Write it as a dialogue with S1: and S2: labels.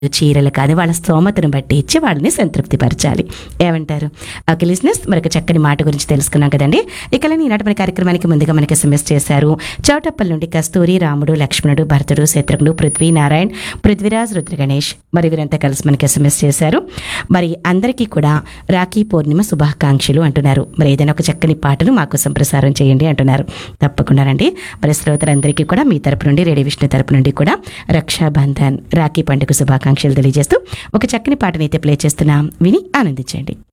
S1: చీరలు కాదు వాళ్ళ స్తోమతను బట్టి ఇచ్చి వాళ్ళని సంతృప్తిపరచాలి ఏమంటారు ఓకే లిజినెస్ మరొక చక్కని మాట గురించి తెలుసుకున్నాం కదండి ఇక ఈనాటి మన కార్యక్రమానికి ముందుగా మనకి ఎస్ఎంఎస్ చేశారు చౌటప్పల్ నుండి కస్తూరి రాముడు లక్ష్మణుడు భరతుడు శత్రుఘ్నుడు పృథ్వీ నారాయణ్ పృథ్వీరాజ్ రుద్ర గణేష్ మరి వీరంతా కలిసి మనకి ఎస్ఎంఎస్ చేశారు మరి అందరికీ కూడా రాఖీ పూర్ణిమ శుభాకాంక్షలు అంటున్నారు మరి ఏదైనా ఒక చక్కని పాటను మా కోసం ప్రసారం చేయండి అంటున్నారు తప్పకుండానండి మరి శ్రోతలందరికీ కూడా మీ తరపు నుండి రేడియో విష్ణు తరపు నుండి కూడా రక్షాబంధన్ రాఖీ పండుగ శుభాకాంక్షలు తెలియజేస్తూ ఒక చక్కని పాటనైతే ప్లే చేస్తున్నాం విని ఆనందించండి